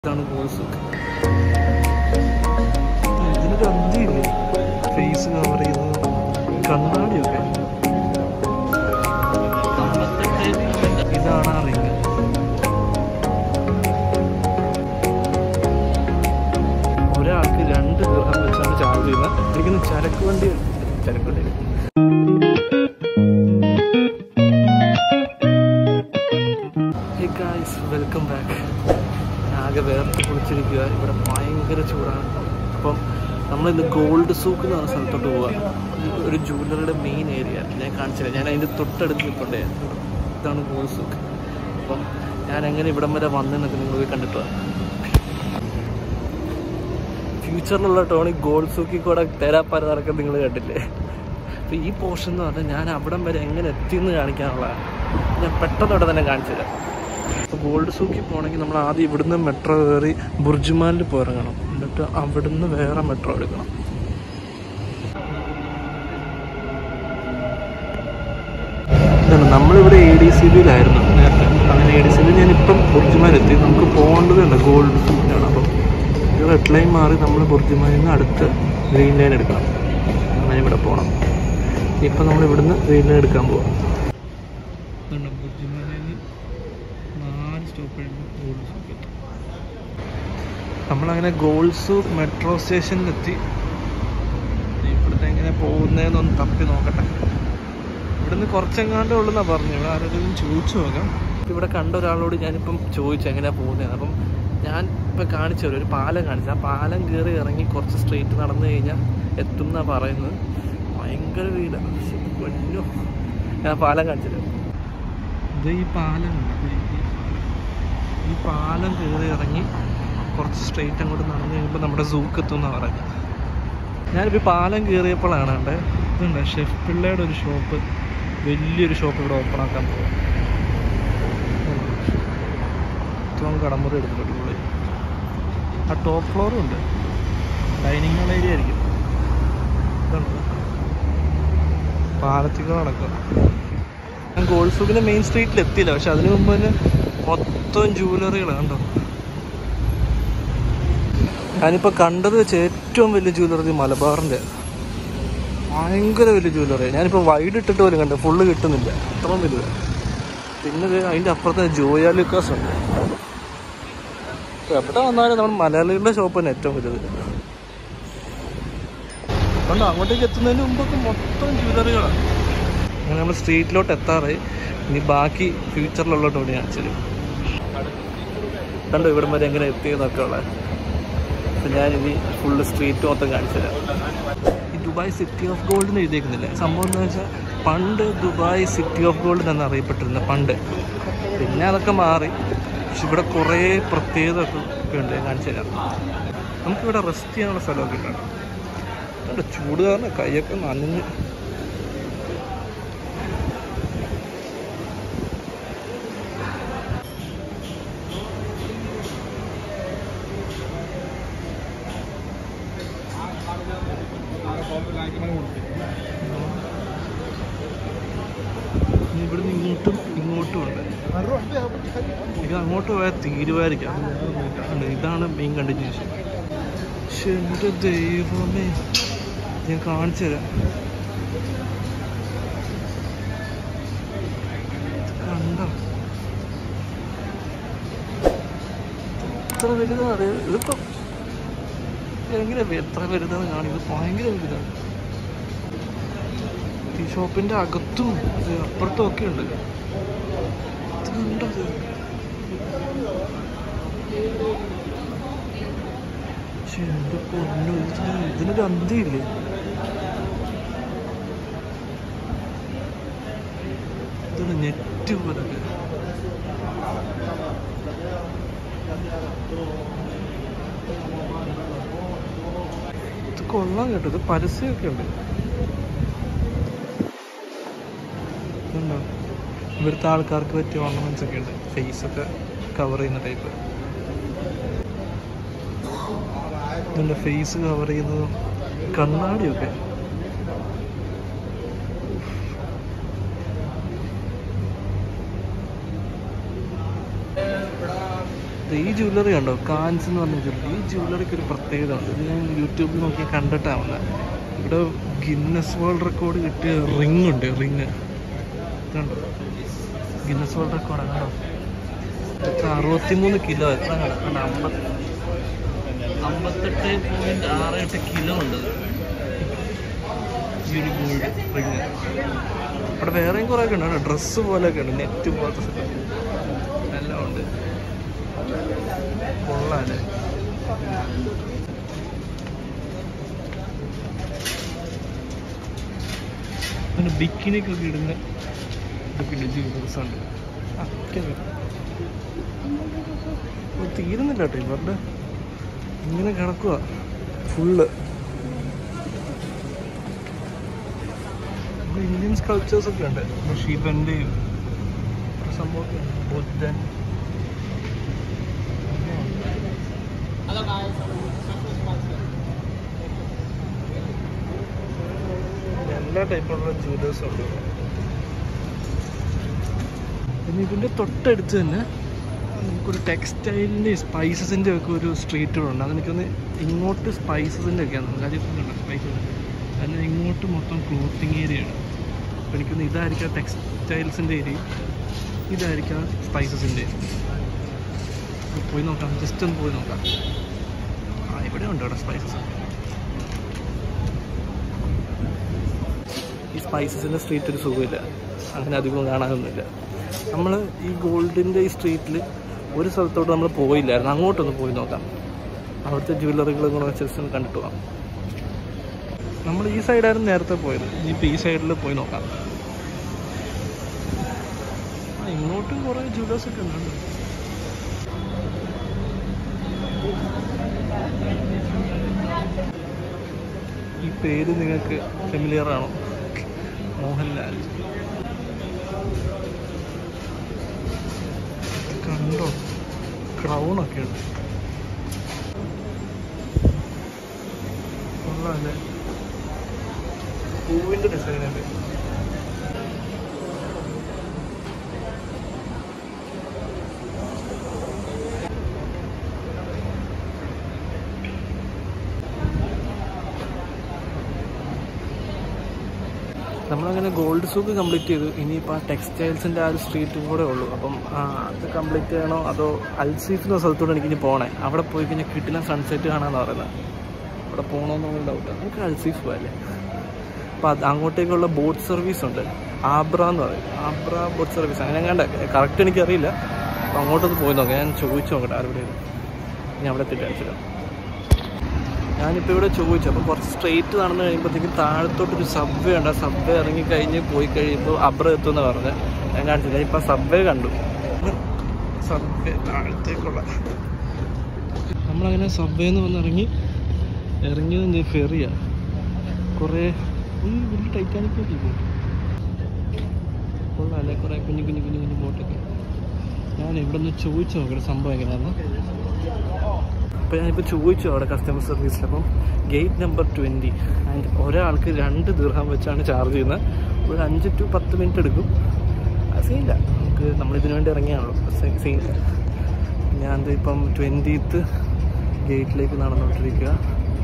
ഇതാണ് കോഴ്സ് ഇതിനൊരു അന്തിയില്ലേ face cover ചെയ്യുന്നത് കണ്ണാടിയൊക്കെ ഇതാണ് ആ റിങ് ഒരാൾക്ക് രണ്ട് ദീർഘം വെച്ചാണ് ചാർജ് ചെയ്യുന്നത് എനിക്കൊന്ന് ചരക്ക് വണ്ടി ചരക്ക് വണ്ടി ഹേ ഗായ്സ് വെൽക്കം ബാക്ക് ആകെ വേർത്ത് കുളിച്ചിരിക്കുക ഇവിടെ ഭയങ്കര ചൂടാണ് അപ്പം നമ്മളിന്ന് ഗോൾഡ് സൂക്ക് എന്ന് പറഞ്ഞ സ്ഥലത്തോട്ട് പോവുക ഒരു ജൂവലറിയുടെ മെയിൻ ഏരിയ ഞാൻ കാണിച്ചില്ല ഞാൻ അതിൻ്റെ തൊട്ടടുത്ത് നിൽപ്പുണ്ടേ ഇതാണ് ഗോൾഡ് സൂക്ക് അപ്പം ഞാൻ എങ്ങനെ ഇവിടം വരെ വന്നെന്നൊക്കെ നിങ്ങൾ പോയി കണ്ടിട്ട് വാ. ഫ്യൂച്ചറിലുള്ള ടോണി ഗോൾഡ് സൂക്കിൽ കൂടെ തേരാപ്പാര നടക്കാൻ നിങ്ങൾ കണ്ടില്ലേ അപ്പോൾ ഈ പോർഷൻ എന്ന് പറഞ്ഞാൽ ഞാൻ അവിടം വരെ എങ്ങനെ എത്തിയെന്ന് കാണിക്കാനുള്ളതാണ് ഞാൻ പെട്ടെന്ന് ഇവിടെ തന്നെ കാണിച്ചു തരാം അപ്പോൾ ഗോൾഡ് സൂക്കിൽ പോകണമെങ്കിൽ നമ്മൾ ആദ്യം ഇവിടുന്ന് മെട്രോ കയറി ബുർജുമാനിൽ പോയിറങ്ങണം എന്നിട്ട് അവിടുന്ന് വേറെ മെട്രോ എടുക്കണം ഇതാണ് നമ്മളിവിടെ എ ഡി സി ബിയിലായിരുന്നു നേരത്തെ അങ്ങനെ എ ഡി സി ബിയിൽ ഞാനിപ്പം ബുർജുമാനെത്തി നമുക്ക് പോകേണ്ടതുണ്ട് ഗോൾഡ് സൂക്കിലാണ് അപ്പം ഇത് റെഡ് ലൈൻ മാറി നമ്മൾ ബുർജുമാനിൽ നിന്ന് അടുത്ത് ഗ്രീൻ ലൈൻ എടുക്കണം അങ്ങനെ ഇവിടെ പോകണം ഇപ്പം നമ്മൾ ഇവിടുന്ന് ഗ്രീൻ ലൈൻ എടുക്കാൻ പോവാം ബുർജുമാനിൽ നാല് സ്റ്റോപ്പ് ഗോൾഡ് സൂക്ക് എത്തും നമ്മളങ്ങനെ ഗോൾഡ് സൂക്ക് മെട്രോ സ്റ്റേഷനിലെത്തി ഇവിടുത്തെ എങ്ങനെ പോകുന്നതെന്നൊന്ന് തപ്പി നോക്കട്ടെ ഇവിടുന്ന് കുറച്ചെങ്ങാണ്ടേ ഉള്ളെന്നാ പറഞ്ഞു ഇവിടെ ആരെങ്കിലും ചോദിച്ചു നോക്കാം ഇവിടെ കണ്ട ഒരാളോട് ഞാനിപ്പം ചോദിച്ചു എങ്ങനെയാ പോകുന്നത് അപ്പം ഞാൻ ഇപ്പം കാണിച്ചു തരും ഒരു പാലം കാണിച്ചു ആ പാലം കയറി ഇറങ്ങി കുറച്ച് സ്ട്രെയിറ്റ് നടന്നു കഴിഞ്ഞാൽ എത്തും എന്നാ പറയുന്നത് ഭയങ്കര വീടാണ് പൊന്നു ഞാൻ പാലം കാണിച്ചു തരാം ഇത് ഈ പാലം ഈ പാലം കയറി ഇറങ്ങി കുറച്ച് സ്ട്രെയിറ്റ് അങ്ങോട്ട് നടന്നു കഴിയുമ്പോൾ നമ്മുടെ സൂക്ക് എത്തും എന്നാണ് പറയുന്നത് ഞാനിപ്പോൾ ഈ പാലം കയറിയപ്പോഴാണ് കണ്ടേ ഇതുണ്ട് ഷെഫ് പിള്ളയുടെ ഒരു ഷോപ്പ് വലിയൊരു ഷോപ്പ് ഇവിടെ ഓപ്പൺ ആക്കാൻ പോകും ഇത്രയും കടമുറി എടുത്തിട്ടുണ്ട് പുള്ളി ആ ടോപ്പ് ഫ്ലോറും ഉണ്ട് ഡൈനിങ് ഹാൾ ഏരിയ ആയിരിക്കും ഇതുണ്ട് പാലത്തിക്കോ നടക്കുക ഞാൻ ഗോൾഡ് സൂക്കിൻ്റെ മെയിൻ സ്ട്രീറ്റിൽ എത്തിയില്ല പക്ഷെ അതിനു മുമ്പ് തന്നെ മൊത്തം ജൂവലറികൾ കണ്ടോ ഞാനിപ്പോൾ കണ്ടത് വെച്ച് ഏറ്റവും വലിയ ജ്വല്ലറി മലബാറിൻ്റെ ഭയങ്കര വലിയ ജ്വല്ലറി ഞാനിപ്പോൾ വൈഡ് ഇട്ടിട്ട് പോലും കണ്ടു ഫുള്ള് കിട്ടുന്നില്ല അത്രയും വലുത് പിന്നെ ദേ അതിൻ്റെ അപ്പുറത്ത് ജോയ ലുക്കാസ് ഉണ്ട് ഇപ്പൊ എവിടെ വന്നാലും നമ്മൾ മലയാളികളുടെ ഷോപ്പ് തന്നെ ഏറ്റവും വലുത് കണ്ടോ അങ്ങോട്ടേക്ക് എത്തുന്നതിന് മുമ്പൊക്കെ മൊത്തം ജ്വല്ലറികളാണ് അങ്ങനെ നമ്മൾ സ്ട്രീറ്റിലോട്ട് എത്താറായി ഇനി ബാക്കി ഫ്യൂച്ചറിലുള്ളോട്ട് കൂടി കാണിച്ചു തരും കണ്ടോ ഇവിടം വരെ എങ്ങനെ എത്തിയെന്നൊക്കെ ഉള്ളത് അപ്പം ഞാനിനി ഫുള്ള് സ്ട്രീറ്റ് മൊത്തം കാണിച്ചു തരാം ഈ ദുബായ് സിറ്റി ഓഫ് ഗോൾഡ് എന്ന് എഴുതിയേക്കുന്നില്ല സംഭവം എന്താ വെച്ചാൽ പണ്ട് ദുബായ് സിറ്റി ഓഫ് ഗോൾഡ് എന്നാണ് അറിയപ്പെട്ടിരുന്നത് പണ്ട് പിന്നെ അതൊക്കെ മാറി പക്ഷെ ഇവിടെ കുറേ പ്രത്യേകത ഒക്കെ ഉണ്ട് ഞാൻ കാണിച്ചു തരാം നമുക്കിവിടെ റെസ്റ്റ് ചെയ്യാനുള്ള സ്ഥലമൊക്കെ ഉണ്ട് അവിടെ ചൂട് കാരണം കൈയൊക്കെ നനഞ്ഞ് ഇനി ഇവിടുന്ന് ഇങ്ങോട്ടും ഇങ്ങോട്ടും ഉണ്ട് ഇത് അങ്ങോട്ട് പോയാൽ തീരുമാനിക്കാം ആണ് ഇതാണ് മെയിൻ കണ്ടിന്യൂഷൻ പക്ഷെ എൻ്റെ ദൈവമേ ഞാൻ കാണിച്ചു തരാം കണ്ടോ എത്ര വലുതാണ് അറിയാം ഇതിപ്പോ എങ്ങനെ എത്ര വലുതാണ് കാണും ഇത് ഭയങ്കര വലുതാണ് ഈ ഷോപ്പിന്റെ അകത്തും ഇത് അപ്പുറത്തും ഒക്കെ ഉണ്ട് ഇത് കണ്ടോ ഇത്? ശ്ശെ, എന്റെ പൊന്നോ, ഇതിന് ഇതിനൊരു അന്തിയില്ലേ ഇതൊരു നെറ്റ് പോലൊക്കെ ഇത് കൊള്ളാൻ കേട്ടോ ഇത് പരസ്യമൊക്കെ ഉണ്ട് ഇതുണ്ടോ ഇവിടുത്തെ ആൾക്കാർക്ക് പറ്റിയ ഓർണമെന്റ്സ് ഒക്കെ ഉണ്ട് ഫേസ് ഒക്കെ കവർ ചെയ്യുന്ന ടൈപ്പ് ഇതിൻ്റെ ഫേസ് കവർ ചെയ്യുന്നതും കണ്ണാടിയൊക്കെ ദേ ഈ ജ്വല്ലറി കണ്ടോ കാൻസ് എന്ന് പറഞ്ഞ ജ്വല്ലറി ഈ ജ്വല്ലറിക്ക് ഒരു പ്രത്യേകത ഉണ്ട് ഇത് ഞാൻ യൂട്യൂബിൽ നോക്കി കണ്ടിട്ടാണ് വന്നത് ഇവിടെ ഗിന്നസ് വേൾഡ് റെക്കോർഡ് കിട്ടിയ റിങ് ഉണ്ട് റിങ് കണ്ടോ ഗിന്നസ് വേൾഡ് റെക്കോർഡാണ് കേട്ടോ ഇതൊക്കെ അറുപത്തിമൂന്ന് കിലോ എത്ര കണ്ടോ അമ്പത് അമ്പത്തെട്ട് പോയിന്റ് ആറ് എട്ട് കിലോ ഉണ്ട് ഇത്. ഈ ഒരു ഗോൾഡ് റിങ് അവിടെ വേറെയും കുറേ ഒക്കെ ഉണ്ട് കേട്ടോ ഡ്രസ്സ് പോലെയൊക്കെ ഉണ്ട് നെറ്റ് പോലത്തെ സെറ്റപ്പ് എല്ലാം ഉണ്ട് കൊള്ളാല്ലേ പിന്നെ ബിക്കിനിക്കൊക്കെ ഇടുന്ന ഇതൊക്കെ ഉണ്ട് ജ്യൂസ് ഉണ്ട് ആ, ഒക്കെ ഉണ്ട്. ഓ, തീരുന്നില്ല കേട്ടോ ഇവരുടെ ഇങ്ങനെ കിടക്കുക ഫുള്ള് ഇന്ത്യൻ സ്കൾച്ചേഴ്സ് ഒക്കെ ഉണ്ട് ഷിവന്റെയും ഒരു സംഭവമൊക്കെ ഉണ്ട് ബുദ്ധൻ എല്ലാ ടൈപ്പുള്ള ജ്വല്ലേഴ്സും ഉണ്ട് പിന്നെ ഇതിൻ്റെ തൊട്ടടുത്ത് തന്നെ നമുക്കൊരു ടെക്സ്റ്റൈലിൻ്റെ സ്പൈസസിൻ്റെ ഒക്കെ ഒരു സ്ട്രീറ്റ് ഉണ്ട് അതെനിക്കൊന്ന് ഇങ്ങോട്ട് സ്പൈസസിൻ്റെ ഒക്കെയാണ് കാര്യം സ്പൈസസ് അതിന് ഇങ്ങോട്ട് മൊത്തം ക്ലോത്തിങ് ഏരിയയാണ് അപ്പോൾ എനിക്കൊന്ന് ഇതായിരിക്കാം ടെക്സ്റ്റൈൽസിൻ്റെ ഏരിയ ഇതായിരിക്കാം സ്പൈസസിൻ്റെ പോയി നോക്കാം ജസ്റ്റ് ഒന്ന് പോയി നോക്കാം ആ ഇവിടെ ഉണ്ട് ഇവിടെ സ്പൈസസ് ഈ സ്പൈസസിൻ്റെ സ്ട്രീറ്റ് ഒരു സുഖമില്ല അങ്ങനെ അധികം കാണാനൊന്നുമില്ല നമ്മൾ ഈ ഗോൾഡിൻ്റെ ഈ സ്ട്രീറ്റിൽ ഒരു സ്ഥലത്തോട്ട് നമ്മൾ പോയില്ലായിരുന്നു അങ്ങോട്ടൊന്ന് പോയി നോക്കാം അവിടുത്തെ ജ്വല്ലറികൾ കൂടെ ജസ്റ്റ് ഒന്ന് കണ്ടിട്ട് പോകാം നമ്മൾ ഈ സൈഡായിരുന്നു നേരത്തെ പോയത് ഇനിയിപ്പോൾ ഈ സൈഡിൽ പോയി നോക്കാം ആ ഇങ്ങോട്ടും കുറേ ജ്വല്ലേഴ്സ് ഒക്കെ ഉണ്ട് ഈ പേര് നിങ്ങൾക്ക് ഫെമിലിയർ ആണോ മോഹൻലാൽ കണ്ടോ ക്രൗൺ ഒക്കെ ഉണ്ട് കൊള്ളാല്ലേ പൂവിന്റെ ഡിസൈൻ അല്ലേ നമ്മളങ്ങനെ ഗോൾഡ് സൂക്ക് കംപ്ലീറ്റ് ചെയ്തു ഇനിയിപ്പോൾ ആ ടെക്സ്റ്റൈൽസിൻ്റെ ആ ഒരു സ്ട്രീറ്റും കൂടെ ഉള്ളൂ അപ്പം ആ, അത് കംപ്ലീറ്റ് ചെയ്യണോ അതോ അൽസീഫ് എന്ന സ്ഥലത്തോട് എനിക്ക് ഇനി പോകണേ അവിടെ പോയി കഴിഞ്ഞാൽ കിട്ടില്ല സൺസെറ്റ് കാണാമെന്ന് പറയുന്നത് അവിടെ പോകണമെന്നുള്ള ഡൗട്ട് നമുക്ക് അൽസീഫ് പോയല്ലേ അപ്പോൾ അത് അങ്ങോട്ടേക്കുള്ള ബോട്ട് സർവീസ് ഉണ്ട് ആബ്ര എന്ന് പറയും ആബ്ര ബോട്ട് സർവീസ് അങ്ങനെ കണ്ട കറക്റ്റ് എനിക്കറിയില്ല അപ്പോൾ അങ്ങോട്ടൊന്ന് പോയി നോക്കാം ഞാൻ ചോദിച്ചു നോക്കട്ടെ ആരുടെ ഞാൻ അവിടെ എത്തിയിട്ട് അയച്ചിടാം ഞാനിപ്പോൾ ഇവിടെ ചോദിച്ചു അപ്പോൾ കുറച്ച് സ്ട്രെയിറ്റ് നടന്നു കഴിയുമ്പോഴത്തേക്കും താഴത്തോട്ടൊരു സബ്വേ ഉണ്ട് ആ സബ്വേ ഇറങ്ങി കഴിഞ്ഞ് പോയി കഴിയുമ്പോൾ അബ്ര എത്തുമെന്ന് പറഞ്ഞ് ഞാൻ കാണിച്ചില്ല ഇപ്പം സബ്വേ കണ്ടു സബ്വേ താഴത്തേക്കുള്ള നമ്മളങ്ങനെ സബ്വേ എന്ന് വന്നിറങ്ങി ഇറങ്ങിയത് ഞാൻ ഫെറിയാണ് കുറേ ഈ വലിയ ടൈറ്റാനിക്കൊക്കെ ഇല്ലേ കൊള്ളാല്ലേ കുറേ കുഞ്ഞു കുഞ്ഞു കുഞ്ഞു കുഞ്ഞു ബോട്ടൊക്കെ ഞാൻ ഇവിടെ നിന്ന് ചോദിച്ചു നോക്കട്ടെ സംഭവം എങ്ങനെയാണെന്ന് അപ്പോൾ ഞാനിപ്പോൾ ചോദിച്ചു അവിടെ കസ്റ്റമർ സർവീസിൽ അപ്പം ഗേറ്റ് നമ്പർ ട്വൻറ്റി ആൻഡ് ഒരാൾക്ക് രണ്ട് ദീർഘം വെച്ചാണ് ചാർജ് ചെയ്യുന്നത് ഒരു അഞ്ച് ടു പത്ത് മിനിറ്റ് എടുക്കും അത് സീനില്ല നമുക്ക് നമ്മളിതിനു വേണ്ടി ഇറങ്ങിയാണല്ലോ സീനില്ല ഞാൻ ദേ ഇപ്പം ട്വൻറ്റീത്ത് ഗേറ്റിലേക്ക് നടന്നുകൊണ്ടിരിക്കുക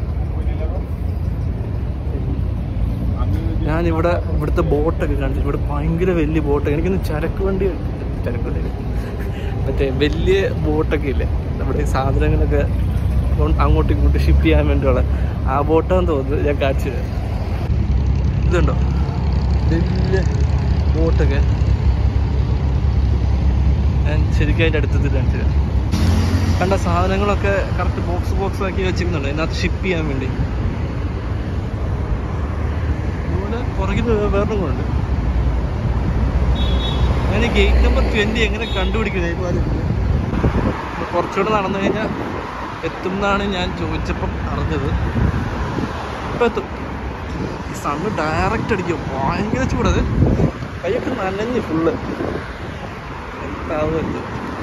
ഞാനിവിടെ ഇവിടുത്തെ ബോട്ടൊക്കെ കാണിച്ചു ഇവിടെ ഭയങ്കര വലിയ ബോട്ട് എനിക്കൊന്ന് ചരക്ക് വണ്ടി ചരക്ക് വണ്ടി മറ്റേ വലിയ ബോട്ടൊക്കെ ഇല്ലേ നമ്മുടെ ഈ സാധനങ്ങളൊക്കെ കൊണ്ട് അങ്ങോട്ടും ഇങ്ങോട്ടും ഷിപ്പ് ചെയ്യാൻ വേണ്ടിയുള്ള ആ ബോട്ടാന്ന് തോന്നുന്നത് ഞാൻ കാണിച്ചു തരാം ഇതുണ്ടോ വലിയ ബോട്ടൊക്കെ ഞാൻ ശരിക്കും അതിൻ്റെ അടുത്തത് കാണിച്ചു തരാം കണ്ട സാധനങ്ങളൊക്കെ കറക്റ്റ് ബോക്സ് ബോക്സ് ആക്കി വെച്ചിരുന്നുണ്ട് അതിനകത്ത് ഷിപ്പ് ചെയ്യാൻ വേണ്ടി അതുപോലെ പുറകിൽ വേറൊന്നും കൂടെ ഉണ്ട് ഞാൻ ഈ ഗേറ്റ് നമ്പർ ട്വൻറ്റി എങ്ങനെ കണ്ടുപിടിക്കുന്നത് ഇപ്പോൾ ആലോചിക്കുന്നത്. ഇപ്പൊ കുറച്ചുകൂടെ നടന്നു കഴിഞ്ഞാൽ എത്തും എന്നാണ് ഞാൻ ചോദിച്ചപ്പം അറിഞ്ഞത് ഇപ്പം എത്തും ഈ സണ്ണ് ഡയറക്റ്റ് അടിക്കും ഭയങ്കര ചൂടത് കൈയൊക്കെ നനഞ്ഞ് ഫുള്ള് എന്താവുമല്ലോ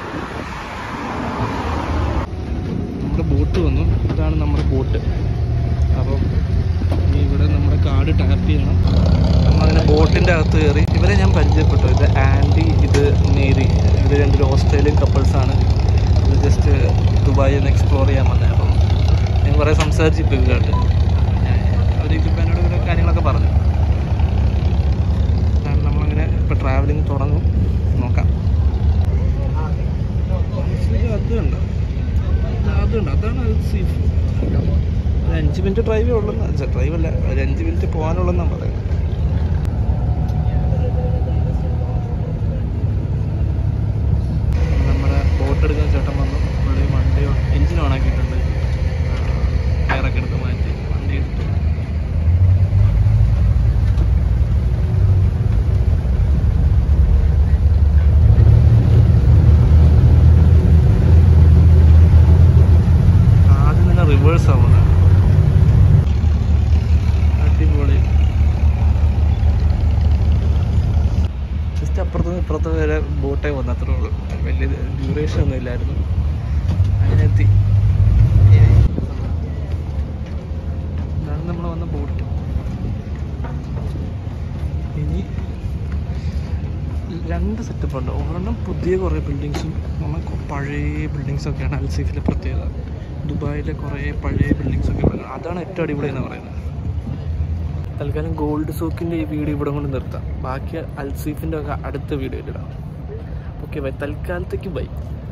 നമ്മുടെ ബോട്ട് വന്നു ഇതാണ് നമ്മുടെ ബോട്ട് അപ്പം ഇനി ഇവിടെ നമ്മുടെ കാർഡ് ടാപ്പ് ചെയ്യണം നമ്മളങ്ങനെ ബോട്ടിൻ്റെ അകത്ത് കയറി ഇവരെ ഞാൻ പരിചയപ്പെട്ടു ഇത് ആൻഡി ഇത് മേരി ഇവർ രണ്ടൊരു ഓസ്ട്രേലിയൻ കപ്പിൾസാണ് ഇത് ഒന്ന് ജസ്റ്റ് ദുബായി ഒന്ന് എക്സ്പ്ലോർ ചെയ്യാൻ വന്നത് അപ്പം ഞാൻ കുറേ സംസാരിച്ചിട്ട് കേട്ട് ഞാൻ അവർ ഇപ്പം എന്നോട് ഇങ്ങനെ കാര്യങ്ങളൊക്കെ പറഞ്ഞു അതാണ് നമ്മളങ്ങനെ ഇപ്പോൾ ട്രാവലിംഗ് തുടങ്ങും നോക്കാം അതുണ്ട് അതുണ്ട് അതാണ് സീഫ് ഒരു അഞ്ച് മിനിറ്റ് ഡ്രൈവേ ഉള്ളെന്ന് ഡ്രൈവ് അല്ല ഒരു അഞ്ച് മിനിറ്റ് പോകാനുള്ളതെന്നാണ് പറയുന്നത് നമ്മുടെ ബോട്ട് എടുക്കുന്ന ചേട്ടൻ വന്നു പുള്ളി വണ്ടി എഞ്ചിൻ ഓണാക്കിയിട്ടുണ്ട് ടയറൊക്കെ എടുത്ത് മാറ്റി വണ്ടി എടുത്തു ആദ്യം തന്നെ റിവേഴ്സ് ആവുന്നത് അടിപൊളി ജസ്റ്റ് അപ്പുറത്ത് നിന്ന് ഇപ്പുറത്ത് വരെ ബോട്ടേ വന്നു അത്രേ ഉള്ളൂ വലിയ ഡ്യൂറേഷൻ ഒന്നും ഇല്ലായിരുന്നു അങ്ങനെ എത്തി ഇതാണ് നമ്മൾ വന്ന ബോട്ട് ഇനി രണ്ട് സെറ്റപ്പ് ഉണ്ട് ഒരെണ്ണം പുതിയ കുറേ ബിൽഡിങ്സും നമ്മൾ പഴയ ബിൽഡിങ്സ് ഒക്കെയാണ് അൽസീഫിലെ പ്രത്യേകത ദുബായിലെ കുറേ പഴയ ബിൽഡിങ്സ് ഒക്കെ ഇവിടെ അതാണ് ഏറ്റവും അടിപൊളി എന്ന് പറയുന്നത് തൽക്കാലം ഗോൾഡ് സോക്കിൻ്റെ ഈ വീഡിയോ ഇവിടെ കൊണ്ട് നിർത്താം ബാക്കി അൽസീഫിൻ്റെ ഒക്കെ അടുത്ത വീഡിയോയിൽ ഇടാം ഓക്കെ ബൈ തൽക്കാലത്തേക്ക് ബൈ